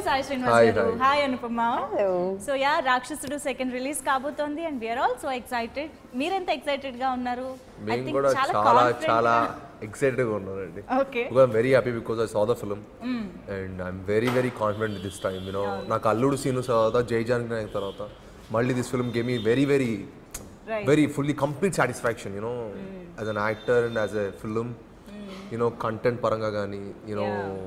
Sai Srinivas Hi, garu hi. Hi Anupama Hello. So yeah Rakshasudu second release కాబోతోంది and we're all so excited మీరెంత excited గా ఉన్నారు I మేము థింక్ కూడా చాలా చాలా confident చాలా గా- ఎక్సైటెడ్ గా ఉన్నానండి okay I'm very happy because I saw the film and I'm very very confident this time you know నాకు అల్లుడు సీను తర్వాత జై జానకి నాయక్ తర్వాత మళ్ళీ this film gave me very very Right. Very fully complete satisfaction you know as an actor and as a film you know content పరంగా కానీ you know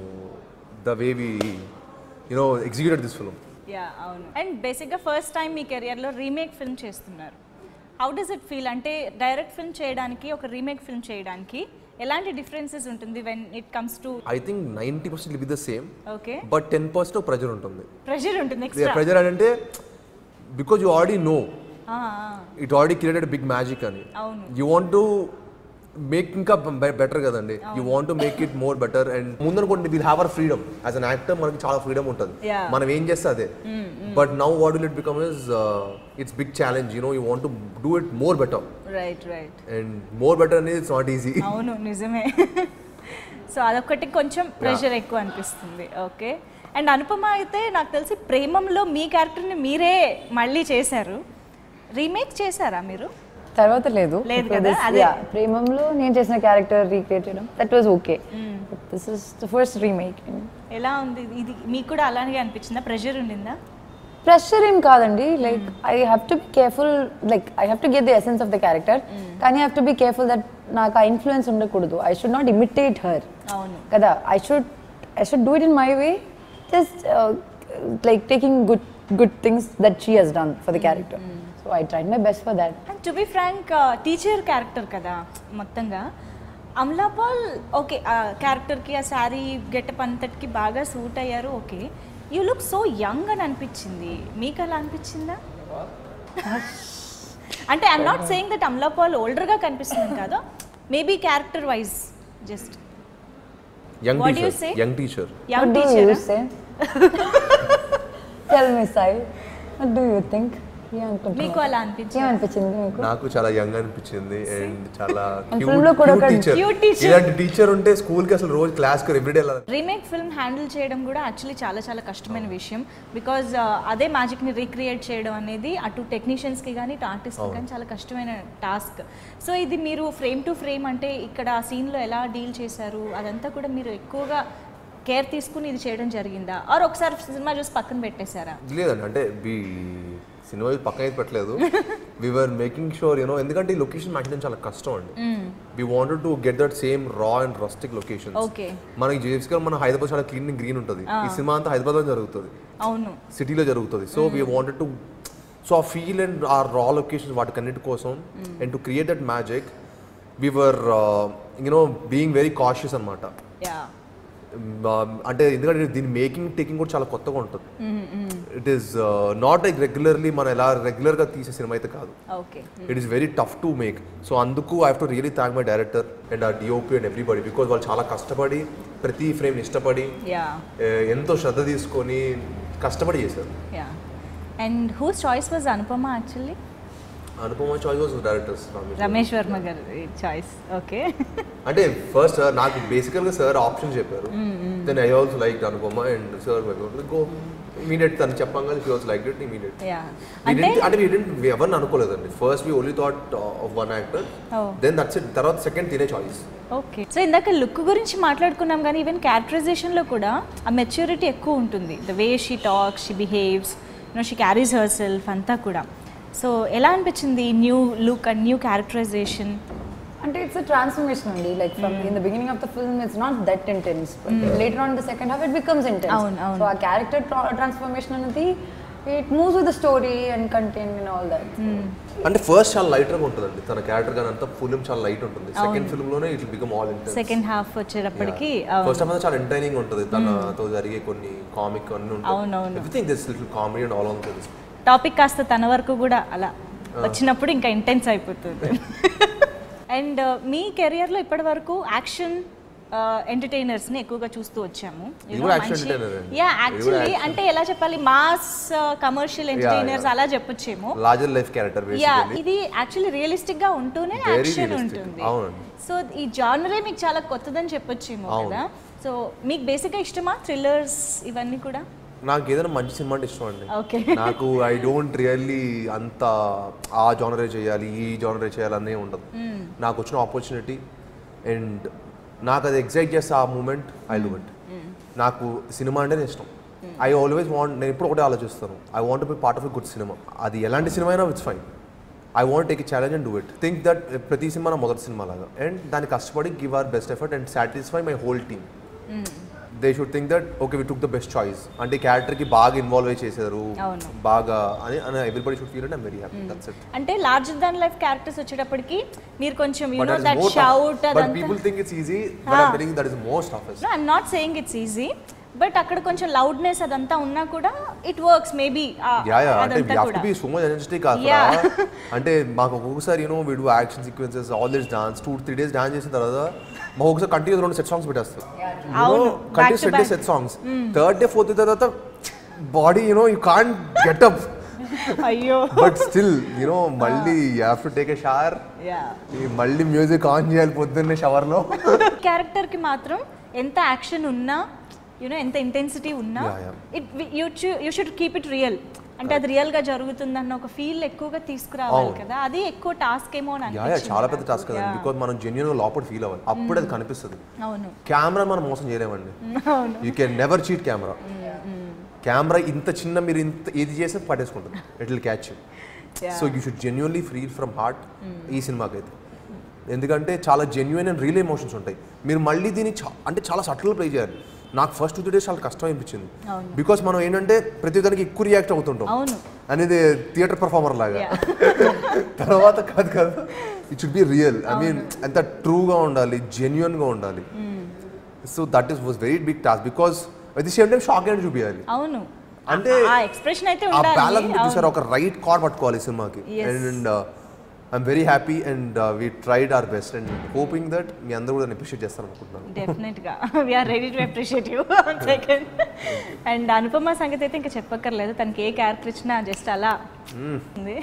the way we you know executed this film ya అవును and బేసిక్గా first time మీ కెరియర్లో remake film చేస్తున్నారు how does it feel అంటే direct film చేయడానికి ఒక రీమేక్ ఫిల్మ్ చేయడానికి ఎలాంటి డిఫరెన్సెస్ ఉంటుంది when it comes to I think ninety percent be the same okay but ten percent pressure ఉంటుంది ప్రెషర్ ఉంటుంది ఎక్స్ట్రా ప్రెజర్ అంటే because you already know it already created big magic అని అవును. You want to make ఇంకా better కదండి you want to make it more better and ముందనుకోండి will have our freedom as an actor మనకి చాలా freedom ఉంటుంది Yeah. మనం ఏం చేస్తే అదే but now what will it become is it's big challenge you know you want to do it more better right right and more better అనేది it's not easy అవును నిజమే సో అదొకటి కొంచెం ప్రెషర్ ఎక్కువ అనిపిస్తుంది ఓకే అండ్ అనుపమ అయితే నాకు తెలిసి ప్రేమంలో మీ క్యారెక్టర్ని మీరే మళ్ళీ చేశారు రీమేక్ చేశారా మీరు తర్వాత లేదు లేదు ఇప్పుడు కదా, this- అదే. yeah, ప్రేమంలో నేను చేసిన క్యారెక్టర్ రీక్రియేట్ చేయడం that was okay this is the first remake ఎలా ఉంది ఇది మీకు కూడా అలానే అనిపించిందా ప్రెషర్ ఉండిందా ప్రెషర్ ఏం కాదండి like I have to be careful like I have to get the essence of the character కానీ have to be careful that నాకు ఆ ఇన్ఫ్లుయెన్స్ ఉండకూడదు I should not imitate her అవును కదా I should I should do it in my way just like taking good good things that she has done for the character so I tried my best for that and to be Frank teacher character కదా మొత్తంగా Amala Paul okay ఆ క్యారెక్టర్కి ఆ sari getup అంతటికి బాగా suit అయ్యారు okay you look so young అని అనిపించింది మీకు అలా అనిపించిందా అంటే I'm not saying that Amala Paul ఓల్డర్గా కనిపిస్తుంది కదా maybe character wise just young What do you teacher say? Young teacher young What do you teacher say? Tell me, Sai. What do you think? ఏమనుకుంటున్నావు? మీకు అలా అనిపించింది ఏమనిపించింది మీకు నాకు చాలా యంగ్ అనిపించింది అండ్ చాలా And film లో కూడా ఒక టీచర్ cute teacher. ఇలాంటి టీచర్ ఉంటే స్కూల్ కి అసలు రోజు క్లాస్ కి ఎవ్రీడే వెళ్ళాలి రీమేక్ ఫిల్మ్ హ్యాండిల్ చేయడం కూడా యాక్చువల్లీ చాలా చాలా కష్టమైన విషయం బికాజ్ అదే మ్యాజిక్ని రీక్రియేట్ చేయడం అనేది అటు టెక్నీషియన్స్కి కానీ ఇటు ఆర్టిస్ట్కి కానీ చాలా కష్టమైన టాస్క్ సో ఇది మీరు ఫ్రేమ్ టు ఫ్రేమ్ అంటే ఇక్కడ ఆ సీన్లో ఎలా డీల్ చేశారు అదంతా కూడా మీరు ఎక్కువగా కేర్ తీసుకుని ఇది చేయడం జరిగిందా ఆర్ ఒకసారి సినిమా చూసి పక్కన పెట్టేశారా లేదండి అంటే వి సినిమా పక్కన అయితే పెట్టలేదు వర్ మేకింగ్ షూర్ యూనో ఎందుకంటే ఈ లొకేషన్ మ్యాచ్ చాలా కష్టం అండి we wanted to get that same raw and rustic location okay మనకి జేమ్స్ గారు మన హైదరాబాద్ చాలా క్లీన్ అండ్ గ్రీన్ ఉంటుంది ఈ సినిమా అంతా హైదరాబాద్ జరుగుతుంది అవును సిటీలో జరుగుతుంది so we wanted to so ఆ ఫీల్ అండ్ ఆ రా లొకేషన్ వాటికన్నిటి కోసం and to create that magic we were you know being very cautious అనమాట యా అంటే ఎందుకంటే దీని మేకింగ్ టేకింగ్ కూడా చాలా కొత్తగా ఉంటుంది it is not like regularly మనం ఎలా రెగ్యులర్గా తీసే సినిమా అయితే కాదు okay it is very tough to make so అందుకు I have to really thank my director and ఆ డిఓపి అండ్ ఎవ్రీబడి బికాజ్ వాళ్ళు చాలా కష్టపడి ప్రతి ఫ్రేమ్ ఇష్టపడి యా eh, ఎంతో శ్రద్ధ తీసుకొని కష్టపడి చేశారు yeah and whose choice was Anupama actually Anupama choice was director's Ramesh Varma గారి చాయిస్ ఓకే అంటే ఫస్ట్ నాకు బేసికల్గా సార్ ఆప్షన్ చెప్పారు then I also like Anupama and sir go immediate తను చెప్పంగా she also like it immediate yeah We అంటే didn't- అంటే వీ ఎవరిని అనుకోలేదండి first we only thought of one actor Oh. Then that's it తర్వాత సెకండ్ తినే choice okay so ఇందాక look గురించి మాట్లాడుకున్నాం కానీ ఈవెన్ క్యారెక్టరైజేషన్లో కూడా ఆ మెచ్యూరిటీ ఎక్కువ ఉంటుంది the way she talks she behaves no she carries herself అంతా కూడా సో ఎలా అనిపించింది new look and new characterization అంటే ఇట్స్ అ ట్రాన్స్ఫర్మేషన్ అండి like from in the beginning of the film it's not that intense later on the second half it becomes intense అవును, అవును. So ఆ character transformation అనేది it moves with the story and content and all that అంటే first చాలా light గా ఉంటుందండి తన character కానీ అంతా ఫిల్మ్ చాలా లైట్ ఉంటుంది సెకండ్ ఫిల్మ్ లోనే it become all intense second half వచ్చేటప్పటికి ఫస్ట్ హాఫ్ చాలా ఎంటర్టైనింగ్ ఉంటుంది తనతో జరిగే కొన్ని కామిక్ అన్ని అవునవును. ఉంటాయి everything this little comedy and all on this topic కాస్త తన వరకు కూడా అలా వచ్చినప్పుడు ఇంకా ఇంటెన్స్ అయిపోతుంది అండ్ మీ కెరియర్లో ఇప్పటి వరకు యాక్షన్ ఎంటర్టైనర్స్ని ఎక్కువగా చూస్తూ వచ్చాము ఇది కూడా action entertainer అండి. యా ఇది కూడా యాక్చువల్లీ అంటే ఎలా చెప్పాలి మాస్ కమర్షియల్ ఎంటర్టైనర్స్ yeah. అలా చెప్పొచ్చేమో larger life character yeah basically ఇది యాక్చువల్లీ రియలిస్టిక్ గా ఉంటూనే Very యాక్షన్ realistic. ఉంటుంది అవునండి. సో ఈ జానరే మీకు చాలా కొత్తదని చెప్పొచ్చేమో అవును. కదా సో మీకు బేసిక్గా ఇష్టమా థ్రిల్లర్స్ ఇవన్నీ కూడా నాకు ఏదైనా మంచి సినిమా అంటే ఇష్టం అండి ఓకే నాకు ఐ డోంట్ రియల్లీ అంత ఆ జానరే చేయాలి ఈ జానరే చేయాలనే ఉండదు నాకు వచ్చిన ఆపర్చునిటీ అండ్ నాకు అది ఎగ్జైట్ చేస్తే ఆ మూమెంట్ ఐ డూ ఇట్ నాకు సినిమా అంటేనే ఇష్టం ఐ ఆల్వేస్ వాంట్ నేను ఇప్పుడు ఒకటే ఆలోచిస్తాను I want be part of a good cinema అది ఎలాంటి సినిమా అయినా it's fine I want take challenge and do it think that ప్రతి సినిమా నా మొదటి సినిమా లాగా అండ్ దాన్ని కష్టపడి give our best effort and satisfy my whole team they should think that okay we took the best choice అంటే character కి బాగా ఇన్వాల్వ్ అయి చేశారు అవును. బాగా అని అని everybody should feel and I'm very happy that's it అంటే లార్జర్ దాన్ లైఫ్ క్యారెక్టర్స్ వచ్చేటప్పటికి మీరు కొంచెం you but know that shout but people think it's easy but I'm telling that is most of no I'm not saying it's easy but అక్కడ కొంచెం loudness అదంతా ఉన్నా కూడా it works maybe yeah yeah అంటే అదంతా వి హావ్ కూడా to B so much energetic అక్కడ Yeah. అంటే మాకు ఒక్కొక్కసారి you know we do action sequences all this dance two three days dance చేసిన తర్వాత మాకు ఒకసారి కంటిన్యూ రెండు సెట్ సాంగ్స్ పెట్టేస్తారు అవును, back continue to set back. Set songs third day fourth తర్వాత body you know you can't get up అయ్యో but still you know మళ్ళీ you have to take a shower yeah మళ్ళీ మ్యూజిక్ ఆన్ చేయాలి పొద్దున్నే షవర్లో character కి మాత్రం ఎంత యాక్షన్ ఉన్నా యూనో ఎంత ఇంటెన్సిటీ ఉన్నా Yeah, yeah. It you you should keep it real అంటే అది రియల్ గా జరుగుతుందన్న ఒక ఫీల్ ఎక్కువగా తీసుకురావాలి అవును. కదా అది ఎక్కువ టాస్క్ ఏమో అని యా యా అనిపించింది చాలా పెద్ద నాకు. టాస్క్ కదండి Yeah. బికాజ్ మనం జెన్యున్ లోపల ఫీల్ అవ్వాలి అప్పుడు అది కనిపిస్తుంది అవును కెమెరా మనం మోసం చేయలేమండి అవును you can never cheat camera camera ఇంత చిన్న మీరు ఇంత ఏది చేస్తే పట్టేసుకుంటుంది it will catch Yeah. So you should genuinely free from heart ఈ సినిమాకి అయితే ఎందుకంటే చాలా జెన్యున్ అండ్ రియల్ ఎమోషన్స్ ఉంటాయి మీరు మళ్ళీ దీన్ని చా- అంటే చాలా సటిల్ ప్లే చేయాలి నాకు ఫస్ట్ టూ డేస్ చాలా కష్టం అనిపించింది అవును. బికాస్ మనం ఏంటంటే ప్రతి దానికి ఎక్కువ రియాక్ట్ అవుతుంటాం అవును అనేది థియేటర్ పర్ఫార్మర్ లాగా Yeah. తర్వాత కాదు కాదు it should be real I mean ఎంత ట్రూగా ఉండాలి జెన్యున్గా ఉండాలి so that is was very big task because at the same time shock and చూపించాలి అవును అంటే ఆ ఎక్స్ప్రెషన్ అయితే ఆ బ్యాలెన్స్ ఉండాలి చూసారు ఒక రైట్ కార్ పట్టుకోవాలి ఈ సినిమాకి Yes. And I'm very happy and we tried our best and hoping that మీ అందరూ కూడా అప్రిషియేట్ చేస్తారు అనుకుంటున్నాను డెఫినెట్ గా we are ready to appreciate you second and Anupama సంగతి అయితే ఇంకా చెప్పక్కర్లేదు తనకి ఏ క్యారెక్టర్ ఇచ్చినా జస్ట్ అలా ఉంది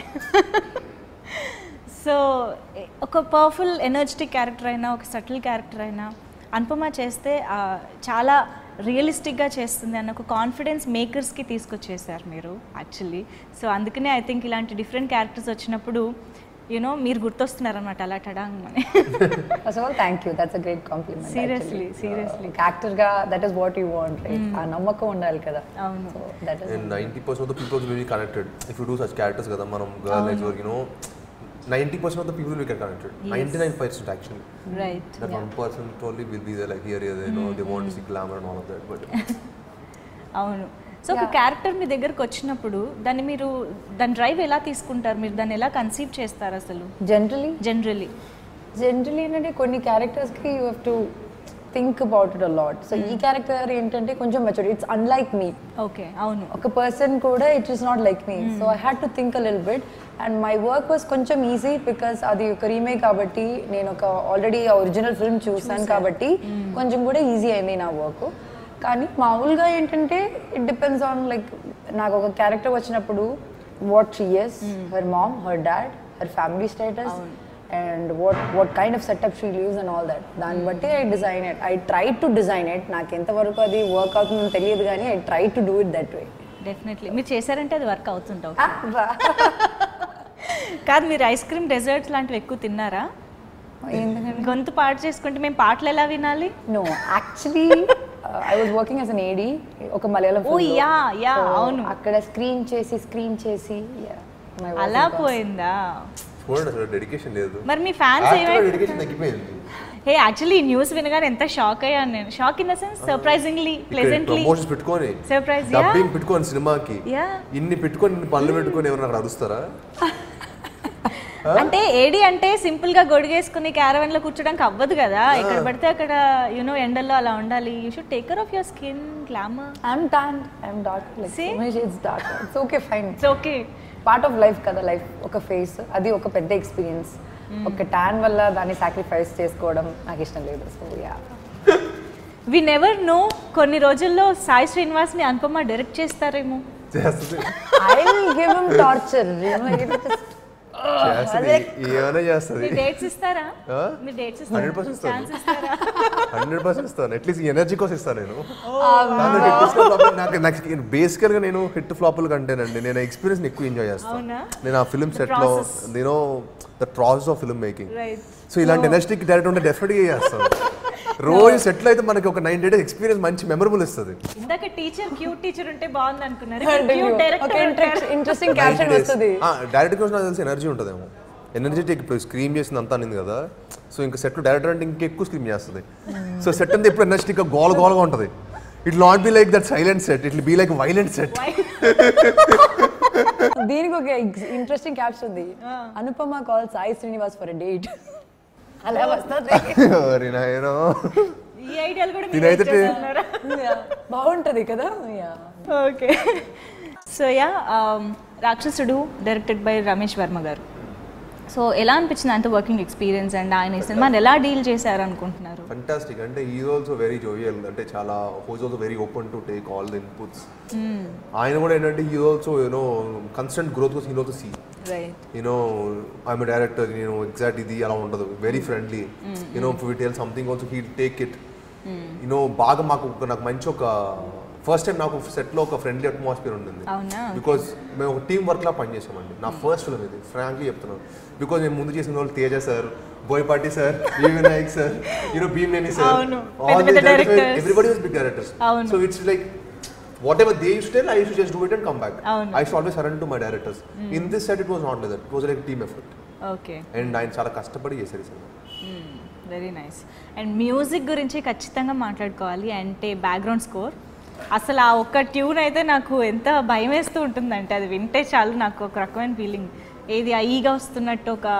సో ఒక పవర్ఫుల్ ఎనర్జెటిక్ క్యారెక్టర్ అయినా ఒక సటిల్ క్యారెక్టర్ అయినా అనుపమ చేస్తే ఆ, చాలా రియలిస్టిక్గా చేస్తుంది అన్న ఒక కాన్ఫిడెన్స్ మేకర్స్కి తీసుకొచ్చేసారు మీరు యాక్చువల్లీ సో అందుకనే ఐ థింక్ ఇలాంటి డిఫరెంట్ క్యారెక్టర్స్ వచ్చినప్పుడు యూనో మీరు గుర్తొస్తున్నారనమాట అలా టడాంగ్ అని first of all thank you that's a great compliment Seriously, seriously. Actor గా that is what you want ఆ నమ్మకం ఉండాలి కదా అవును. So that is and ninety percent of the peoples will be connected if you do such characters కదా మనం girl as work you know ninety percent of the people will get connected ninety nine percent actually right that one person totally will be there like here, here, you know, they want to see glamour and all of that. But అవును so ఒక Yeah. Character మీ దగ్గరకు వచ్చినప్పుడు దాన్ని మీరు దాని drive ఎలా తీసుకుంటారు మీరు దాన్ని ఎలా కన్సీవ్ చేస్తారు అసలు జనరలీ జనరలీ జనరలీ ఏంటంటే కొన్ని క్యారెక్టర్స్కి you have to think about it a lot so ఈ క్యారెక్టర్ ఏంటంటే కొంచెం mature it's unlike me okay అవును ఒక పర్సన్ కూడా it is not like me so I had to think a లిల్ bit and my work was కొంచెం easy because అది ఒక రీమేక్ కాబట్టి నేను ఒక ఆల్రెడీ ఒరిజినల్ ఫిల్మ్ చూసాను కాబట్టి కొంచెం కూడా ఈజీ అయింది నా వర్క్ కానీ మామూలుగా ఏంటంటే ఇట్ డిపెండ్స్ ఆన్ లైక్ నాకు ఒక క్యారెక్టర్ వచ్చినప్పుడు what she is her mom her dad her family status and what what kind of setup she lives and all that దాన్ని బట్టి I design it I try to design it నాకు ఎంతవరకు అది work అవుతుందో తెలియదు కానీ I try to do it that way definitely మీరు చేశారంటే అది వర్క్ అవుతుంటావు కాదు మీరు ఐస్ క్రీమ్ డెజర్ట్స్ లాంటివి ఎక్కువ తిన్నారా ఎందుకంటే గొంతు పాడు చేసుకుంటే మేము పాటలు ఎలా వినాలి no actually I was working as an AD ఒక మలయాళం ఓ film లో. యా యా So, అవును అక్కడ స్క్రీన్ చేసి స్క్రీన్ చేసి yeah, my voice అలా is gone. పోయిందా చూడండి అసలు డెడికేషన్ లేదు మరి మీ ఫ్యాన్స్ ఏమై డెడికేషన్ తగ్గిపోయింది హే యాక్చువల్లీ ఈ న్యూస్ వినగానే ఎంత షాక్ అయ్యాను నేను shock in the sense surprisingly pleasantly promotions పెట్టుకొని Surprise, yeah. డబ్బింగ్ పెట్టుకొని సినిమాకి Yeah. ఇన్ని పెట్టుకొని ఇన్ని పనులు పెట్టుకొని ఎవరైనా అక్కడ అరుస్తారా అంటే ఏడి అంటే సింపుల్ గా గొడిగేసుకుని క్యారవెన్ లో కూర్చోడానికి అవ్వదు కదా ఎక్కడ పడితే అక్కడ యునో ఎండల్లో అలా ఉండాలి you should take care of your skin glamour I'm tanned, I'm dark, like See? so many shades darker. It's okay, fine. It's okay part of life కదా లైఫ్ ఒక ఫేస్ అది ఒక పెద్ద ఎక్స్పీరియన్స్ ఒక ట్యాన్ వల్ల దాన్ని సాక్రిఫైస్ చేసుకోవడం నాకు ఇష్టం లేదు so yeah we never know కొన్ని రోజుల్లో సాయి శ్రీనివాస్ ని అనుపమ డైరెక్ట్ చేస్తారేమో చేస్తుంది I will give him torture you know it just చేస్తుంది ఏమైనా చేస్తుంది మీరు డేట్స్ ఇస్తారా ఆ? మీరు డేట్స్ 100% ఇస్తారా ఛాన్స్ ఇస్తారా హండ్రెడ్ పర్సెంట్ ఇస్తాను అట్లీస్ట్ ఎనర్జీ కోసం ఇస్తాను నేను నాకు hit flop- నాకు నాకు బేసికల్ గా నేను హిట్ ఫ్లాపుల కంటేనండి నేను ఎక్స్పీరియన్స్ ఎక్కువ ఎంజాయ్ చేస్తాను అవునా? నేను ఆ ఫిల్మ్ సెట్ లో process. నేను the process of film making right so ఇలాంటి ఎనర్జెటిక్ డైరెక్టర్ ఉంటే డెఫినెట్గా చేస్తాను రోజు సెటిల్ అయితే మనకి ఒక నైన్ డేస్ ఎక్స్పీరియన్స్ మంచి మెమరబుల్ ఇస్తుంది ఇందాక టీచర్ క్యూట్ టీచర్ ఉంటే బాగుంది అనుకున్నారు ఒక క్యూట్ డైరెక్టర్ ఇంట్రెస్టింగ్ క్యాప్షన్ వస్తుంది డైరెక్టర్ కోసం నాకు తెలిసి ఎనర్జీ ఉంటుందేమో ఎనర్జెటిక్ ఇప్పుడు స్క్రీమ్ చేసింది అంతా అనింది కదా సో ఇంకా సెట్ డైరెక్టర్ అంటే ఇంకా ఎక్కువ స్క్రీమ్ చేస్తుంది సో సెట్ అంతా ఎప్పుడు ఎనర్జెటిక్ గోల గోలగా ఉంటుంది it not be like that silent set it be like violent set దీనికి ఒక ఇంట్రెస్టింగ్ క్యాప్షన్ ఉంది Anupama call Sai Srinivas for date అలా వస్తుంది నాయనో ఈ ఐడియాలు కూడా నేనైతే మీరు చేస్తున్నారా Yeah. బాగుంటది కదా Yeah. Okay so yeah Rakshasudu directed by Ramesh Varma garu so ఎలా అనిపించింది అంత వర్కింగ్ ఎక్స్పీరియన్స్ అండ్ ఆయన ఈ సినిమాని ఎలా డీల్ చేశారు అనుకుంటున్నారు ఫంటాస్టిక్ అంటే ఈ ఆల్సో వెరీ జోవియల్ అంటే చాలా హోజ్ also very open to take all the inputs ఆయన కూడా ఏంటంటే ఈ ఆల్సో యూనో కన్స్టెంట్ గ్రోత్ కోసం ఈ also see right you know I'm director నేను ఎగ్జాక్ట్ ఇది అలా ఉండదు very friendly you know we tell something also he take it you know బాగా మాకు ఒక- నాకు మంచి ఒక ఫస్ట్ టైం నాకు సెట్లో ఒక ఫ్రెండ్లీ అట్మాస్ఫియర్ ఉండింది అవునా బికాజ్ మేము ఒక టీం వర్క్ లా పనిచేసామండి నా ఫస్ట్ ఫిల్మ్ ఇది ఫ్రాంక్లీ చెప్తున్నాను బికాజ్ మేము ముందు చేసిన వాళ్ళు Teja sir Boyapati sir V Vinayak sir you know Bheemaneni sir అవును. పెద్ద పెద్ద directors. Everybody was big directors అవును. So it's like whatever they use tell I use just do it and come back అవును. I should always surrender to my directors in this set it was not like that it was like team effort okay and ఆయన చాలా కష్టపడి చేశారు ఈ సినిమా very nice and music గురించి ఖచ్చితంగా మాట్లాడుకోవాలి అంటే బ్యాక్గ్రౌండ్ స్కోర్ అసలు ఆ ఒక్క ట్యూన్ అయితే నాకు ఎంత భయం వేస్తూ ఉంటుందంటే అది వింటే చాలు నాకు ఒక రకమైన ఫీలింగ్ ఏది ఈగా వస్తున్నట్టు ఒక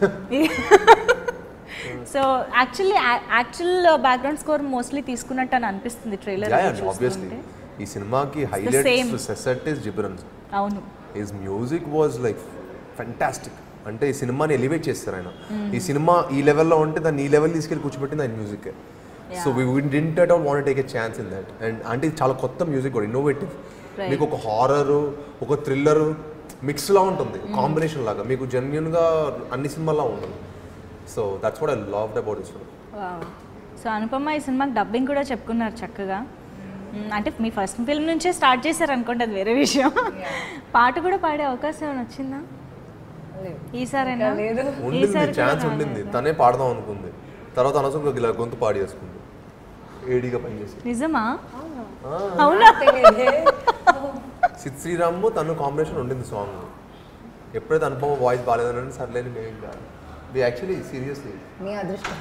so actually actual background score mostly తీసుకున్నట్టు అని అనిపిస్తుంది ట్రైలర్ ఆబ్వియస్లీ ఈ సినిమాకి same. Highlights set is Ghibran అవును his music was like fantastic అంటే ఈ సినిమాని ఎలివేట్ చేస్తారు ఆయన ఈ సినిమా ఈ లెవెల్లో ఉంటే దాన్ని ఈ లెవెల్ తీసుకెళ్ళి కూర్చోబెట్టింది ఆయన music so we didn't at all want take a chance in that and అంటే ఇది చాలా కొత్త మ్యూజిక్ కూడా ఇన్నోవేటివ్ Right. మీకు ఒక హారర్ ఒక థ్రిల్లర్ మిక్స్ లా ఉంటుంది కాంబినేషన్ లాగా మీకు జెన్యున్ గా అన్ని సినిమాల్లో ఉంటుంది so that's what I loved about this film so Anupama ఈ సినిమాకి డబ్బింగ్ కూడా చెప్పుకున్నారు చక్కగా మ్మ్, అంటే మీ ఫస్ట్ ఫిల్మ్ నుంచే స్టార్ట్ చేశారు అనుకోండి అది వేరే విషయం పాట కూడా పాడే అవకాశం ఏమైనా వచ్చిందా ఈసారైనా లేదు. ఉండింది ఈసారి ఛాన్స్ కూడా ఉండింది తనే పాడదాం అనుకుంది తర్వాత అనవసరంగా ఇలా గొంతు పాడి చేసుకుంది ఏడీగా పనిచేసి నిజమా అవునా తెలియదే. సిద్ శ్రీరామ్ తను కాంబినేషన్ ఉండింది సాంగ్ ఎప్పుడైతే అనుపమ వాయిస్ బాగాలేదని సర్లేని మేము ఇంకా వి యాక్చువల్లీ సీరియస్లీ మీ అదృష్టం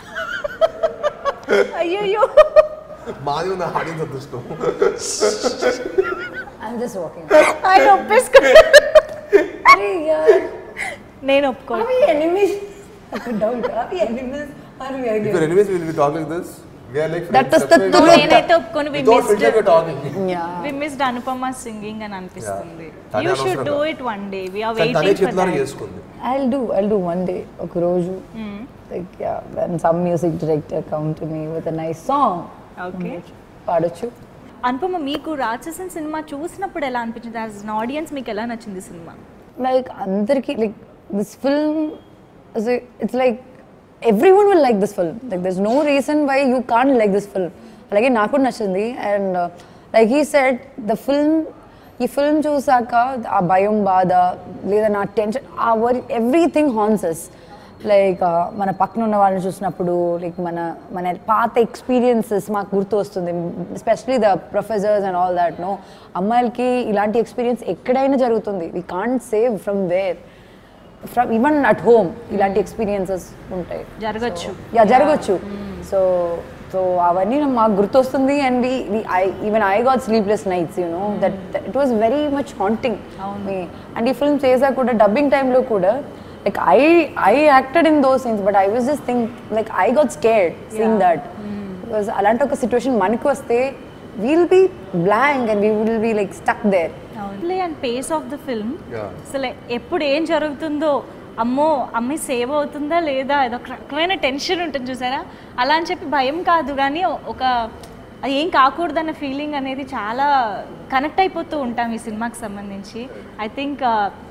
అయ్యో మాది ఉంది ఆడియన్స్ అదృష్టం ఐఎమ్ జస్ట్ వాకింగ్ ఆయన ఒప్పేసుకో అరే యార్ నేను ఒప్పుకో Are we enemies? Doubt. Are we enemies? Are we if against? Anyways will be talking this we are like That was the truth. నేనైతే ఒప్పుకొని we without filter we missed talking Yeah. We missed Anupama singing అని అనిపిస్తుంది తనే you should అనవసరంగా. Do it one day we are కానీ తనే waiting for చేతులారా that చేసుకుంది I'll do. I'll do one day. ఒక రోజు like yeah, when some music director come to me with a nice song. Okay పాడొచ్చు అనుపమ మీకు Ratsasan cinema చూసినప్పుడు ఎలా అనిపించింది యాజ్ అన్ ఆడియన్స్ మీకు ఎలా నచ్చింది సినిమా లైక్ అందరికి like this film it's like every one will like this film like this no reason why you can't like this film అలాగే నాకు కూడా నచ్చింది అండ్ లైక్ ఈ సెట్ ద ఫిల్మ్ ఈ ఫిల్మ్ చూసాక ఆ భయం బాధ లేదా నా టెన్షన్ ఆ వరి ఎవ్రీథింగ్ హాన్సెస్ లైక్ మన పక్కన ఉన్న వాళ్ళని చూసినప్పుడు లైక్ మన మన పాత ఎక్స్పీరియన్సెస్ మాకు గుర్తు వస్తుంది especially the professors and all that no అమ్మాయిలకి ఇలాంటి ఎక్స్పీరియన్స్ ఎక్కడైనా జరుగుతుంది we can't save from where from even at home ఇలాంటి ఎక్స్పీరియన్సెస్ ఉంటాయి జరగచ్చు యా జరగచ్చు సో సో అవన్నీ మాకు గుర్తొస్తుంది and even I got sleepless nights you know that it was very much haunting me and ఈ ఫిల్మ్ చేసా కూడా డబ్బింగ్ టైంలో కూడా like I I acted in those scenes but I was just think like I got scared seeing that because అలాంటి ఒక situation మనకి వస్తే we'll be blank and we will be like stuck there play and pace of the film Yeah. అసలు ఎప్పుడు ఏం జరుగుతుందో అమ్మో అమ్మాయి సేవ్ అవుతుందా లేదా ఇదొక రకమైన టెన్షన్ ఉంటుంది చూసారా అలా అని చెప్పి భయం కాదు కానీ ఒక అది ఏం కాకూడదన్న ఫీలింగ్ అనేది చాలా కనెక్ట్ అయిపోతూ ఉంటాం ఈ సినిమాకి సంబంధించి ఐ థింక్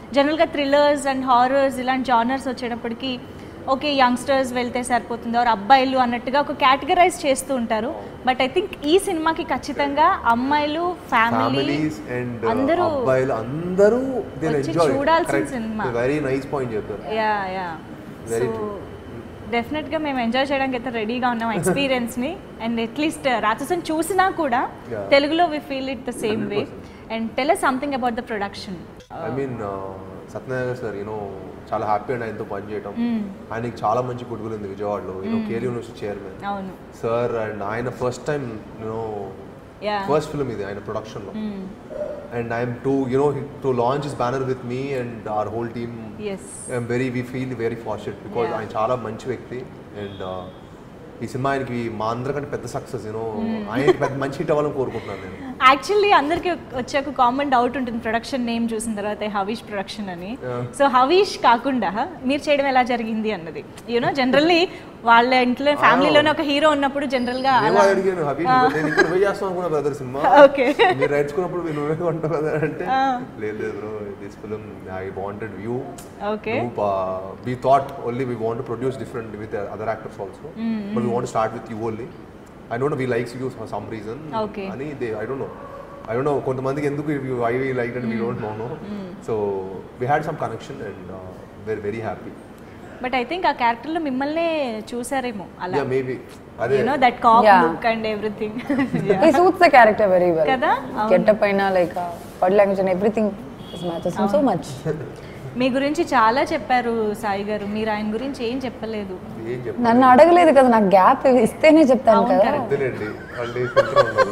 జనరల్గా థ్రిల్లర్స్ అండ్ హారర్స్ ఇలాంటి జానర్స్ వచ్చేటప్పటికి ఓకే యంగ్స్టర్స్ వెళ్తే సరిపోతుంది ఆర్ అబ్బాయిలు అన్నట్టుగా ఒక కేటగరైజ్ చేస్తూ ఉంటారు బట్ ఐ థింక్ ఈ సినిమాకి ఖచ్చితంగా అమ్మాయిలు ఫ్యామిలీ ఫ్యామిలీస్ అండ్ అందరూ అబ్బాయిలు అందరూ దే వచ్చి ఎంజాయ్ చూడాల్సిన సినిమా. వెరీ నైస్ పాయింట్ చెప్పారు yeah yeah Very so true. డెఫినెట్గా మేము ఎంజాయ్ చేయడానికి అయితే రెడీగా ఉన్నాం ఎక్స్పీరియన్స్ని అండ్ అట్లీస్ట్ రాక్షసన్ చూసినా కూడా Yeah. తెలుగులో we feel it the same way and tell something about the production I mean Satyanarayana sir you know చాలా హ్యాపీ అండ్ ఆయనతో పనిచేయడం ఆయనకి చాలా మంచి గుడ్ ఉంది విజయవాడలో యూనో కేర్ యూనివర్సిటీ చైర్మన్ అవును సార్ అండ్ ఆయన first time you know yeah first film ఇది ఆయన ప్రొడక్షన్లో and I'm to you know to launch his banner with me and our whole team yes I'm very we feel very fortunate because Yeah. ఆయన చాలా మంచి వ్యక్తి and ఈ cinema ఆయనకి మా అందరికంటే పెద్ద సక్సెస్ యూనో ఆయనకి పెద్ద మంచి హిట్ అవ్వాలని కోరుకుంటున్నాను నేను యాక్చువల్లీ అందరికి వచ్చే ఒక కామన్ డౌట్ ఉంటుంది ప్రొడక్షన్ నేమ్ చూసిన తర్వాత హవీష్ ప్రొడక్షన్ అని Yeah. సో హవీష్ కాకుండా మీరు చేయడం ఎలా జరిగింది అన్నది యూనో జనరల్లీ వాళ్ళ ఇంట్లో ఫ్యామిలీలోనే ఒక హీరో ఉన్నప్పుడు జనరల్ గా నేను అలా అడిగాను హబీ నేను ఇక్కడ నువ్వే చేస్తాను అనుకున్నా బ్రదర్ సినిమా ఓకే మీరు రైట్స్కున్నప్పుడు మీరు నువ్వే కొంటావు కదా అంటే లేదు లేదు bro this film I wanted view okay we thought only we want to produce different with the other actors also but we want to start with you only I don't know we likes you for some reason Okay. అని they I don't know I don't know కొంతమందికి ఎందుకు why we liked and we don't know no so we had some connection and uh, we're very happy but I think ఆ character లో మిమ్మల్నే చూసారేమో అలా yeah maybe అదే you know that cop Yeah. Look and everything He suits the character very well. కదా? అవును. Getup అయినా like uh, body language and everything is matches him so much. మీ గురించి చాలా చెప్పారు సాయి గారు మీరు ఆయన గురించి ఏం చెప్పలేదు ఏం చెప్పాలి నన్ను అడగలేదు కదా నాకు గ్యాప్ ఇస్తేనే చెప్తాను అవును, కదా correct. వద్దులేండి మళ్ళీ filter ఉండదు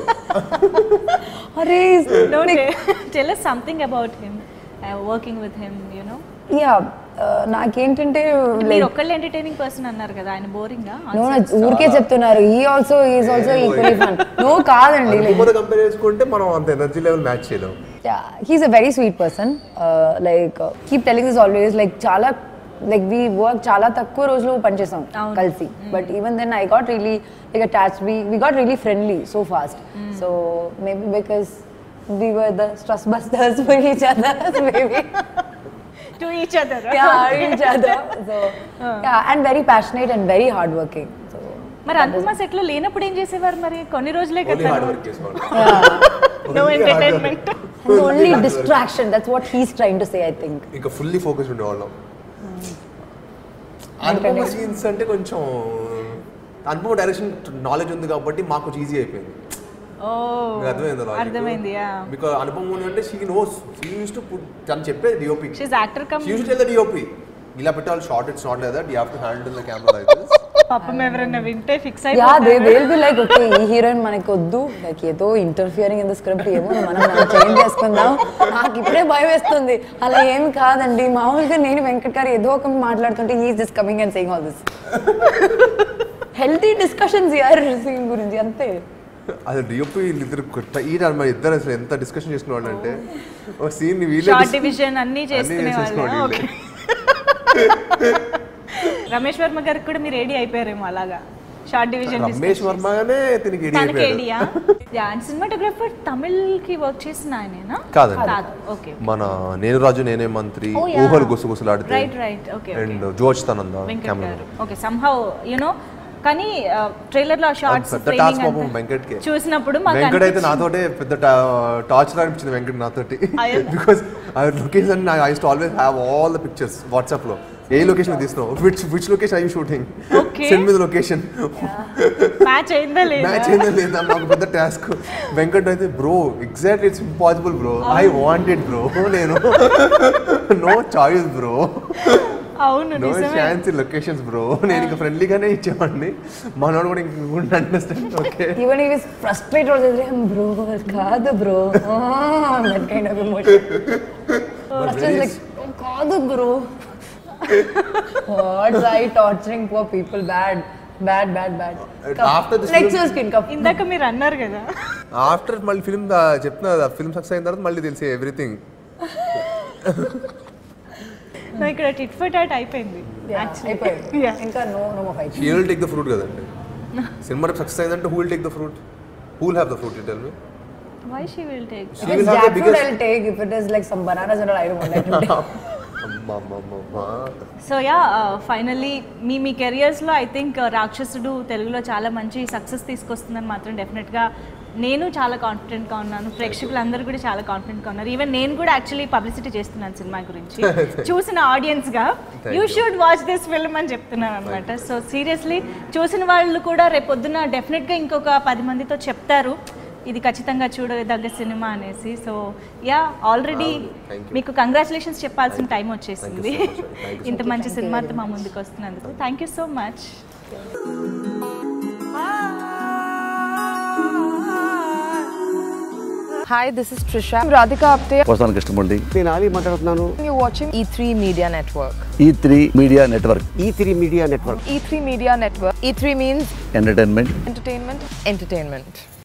అరే No, tell us something about him, uh, working with him, you know. Yeah నాకేంటంటే మీరు లైక్ ఒక్కళ్ళు ఎంటర్టైనింగ్ పర్సన్ అన్నారు కదా ఆయన బోరింగ్ నో ఊరికే చెప్తున్నారు ఈ also is also equally fun no కాదండి లైక్ ఇంకొక కంపేర్ చేసుకుంటే మనం అంత ఎనర్జీ లెవెల్ మ్యాచ్ చేయలేం yeah he's a very sweet person uh, like uh, keep telling this always like చాలా like we work చాలా తక్కువ రోజులు పనిచేసాం అవును. కలిసి but even then I got really like attach we we got really friendly so fast so maybe because we were the stress busters for each other maybe to each other yeah each other so yeah and very passionate and very hardworking so మరి Anupama set లో లేనప్పుడు ఏం చేసేవారు మరి కొన్ని రోజులే only కదా hard work చేసుకోవాలి no Only hard work. Entertainment the only distraction that's what he's trying to say i think ఇంకా ఫుల్లీ ఫోకస్ ఉండేవాళ్ళం అనుపమ సీన్స్ అంటే కొంచెం అనుపమ డైరెక్షన్ నాలెడ్జ్ ఉంది కాబట్టి మాకు కొంచెం ఈజీ అయిపోయింది ఓ మీకు అర్థమైంది అర్థమైంది యా బికాస్ అనుపమ ఉంది అంటే she knows she used to put తను చెప్పేది DOP she's actor come she use tell the DOP ఇలా పెట్టాలి షార్ట్ ఇట్స్ నాట్ లేదా you have to handle the camera like this పాపం ఎవరైనా వింటే ఫిక్స్ యా దే అయిపోతారు విల్ బి లైక్ ఓకే ఈ హీరోయిన్ మనకి వద్దు లైక్ ఏదో ఇంటర్ఫియరింగ్ ఇన్ ద స్క్రిప్ట్ ఏమో మనం చేంజ్ చేసుకుందాం నాకు ఇప్పుడే భయం వేస్తుంది అలా ఏం కాదండి మామూలుగా నేను వెంకట్ గారు ఏదో ఒక మాట్లాడుతుంటే is this coming and saying all this healthy discussions యార్ సీన్ గురించి అంతే అది డిఓపి ఇద్దరు ఈ మరి ఇద్దరు అసలు ఎంత డిస్కషన్ చేసుకునే వాళ్ళు అంటే ఒక సీన్ వీళ్ళే షార్ట్ dis- డివిజన్ అన్ని చేసుకునే వాళ్ళు చేసుకునేవాళ్ళు ఓకే రమేష్ వర్మ గారికి కూడా మీరు రెడీ అయిపోయారేమో అలాగా షార్ట్ డివిజన్ రమేష్ వర్మగానే తినికి ఇడి తనకి అయిపోయాడు ఐడియా యా సినిమాటోగ్రఫర్ తమిళ్ కి వర్క్ చేసిన ఆయనేనా కాదండి కాదు ఓకే మన నేను రాజు నేనే మంత్రి Oh, yeah. ఊహలు గుసగుసలాడితే right right okay and George తనంద Venkat camera garu okay somehow you know కానీ ట్రైలర్ లో షార్ట్స్ పెద్ద టాస్క్ పాపం వెంకట్కి చూసినప్పుడు మాకు వెంకట్ అయితే అనిపించింది. నాతోటే పెద్ద టార్చర్ అనిపించింది వెంకట్ నాతోటి అయ్యో. బికాస్ ఆ location I to always have all the pictures WhatsApp లో ఏ లొకేషన్ తీస్తున్నావు which which location I shooting Okay. Send మీద లొకేషన్ మ్యాచ్ అయిందా లేదా మ్యాచ్ అయిందా లేదా మాకు పెద్ద టాస్క్ వెంకట్ అయితే bro exact it's impossible bro I wanted bro నేను నో చాయిస్ బ్రో అవును నో నిజమే ఛాన్స్ లొకేషన్స్ బ్రో నేను ఇంకా ఫ్రెండ్లీగానే ఇచ్చేవాడిని మనోడు కూడా ఇంకా అండర్స్టాండ్ ఓకే ఈవెన్ ఈ ఫ్రస్ట్రేట్ బ్రో కాదు bro that kind of emotion like కాదు bro what's I torturing for people bad bad bad bad After this next film- స్కిన్ కప్ ఇందాక మీరు అన్నారు కదా ఆఫ్టర్ మళ్ళీ ఫిల్మ్ చెప్తున్నా ఫిల్మ్ సక్సెస్ అయిన తర్వాత మళ్ళీ తెలిసే ఎవ్రీథింగ్ సో ఇక్కడ టిట్ ఫర్ టాట్ అయిపోయింది యాక్చువల్లీ అయిపోయింది ఇంకా no no more fight he will take the fruit కదండి సినిమా సక్సెస్ అయిందంటే who will take the fruit who will have the fruit tell me why she will take She will have the jackfruit biggest- I'll take. If it is like some bananas and all, I don't want that to take. అమ్మమ్మమ్మమ్మ. So yeah finally మీ మీ కెరియర్స్లో I think Rakshasudu తెలుగులో చాలా మంచి success తీసుకొస్తుందని మాత్రం డెఫినెట్గా నేను చాలా కాన్ఫిడెంట్గా ఉన్నాను ప్రేక్షకులందరూ కూడా చాలా కాన్ఫిడెంట్గా ఉన్నారు ఈవెన్ నేను కూడా యాక్చువల్లీ పబ్లిసిటీ చేస్తున్నాను సినిమా గురించి చూసిన ఆడియన్స్గా you you. Should watch this film అని చెప్తున్నాను అనమాట సో సీరియస్లీ చూసిన వాళ్ళు కూడా రేపొద్దున డెఫినెట్గా ఇంకొక పది మందితో చెప్తారు ఇది ఖచ్చితంగా చూడదగ్గ సినిమా అనేసి సో యా ఆల్రెడీ అవును, thank you. మీకు కంగ్రాచులేషన్స్ చెప్పాల్సిన టైం వచ్చేసింది Thank you so much. Thank you so ఇంత మంచి Thank you సినిమాతో very మా ముందుకు వస్తున్నందుకు thank you so much Hi, this is Trisha. I'm Radhika Apte. వస్తాను కృష్ణమూర్తి నేను ఆలీ మాట్లాడుతున్నాను You're watching E3 Media Network. E three media network E three media network E3 Media Network. E3 means entertainment entertainment, entertainment.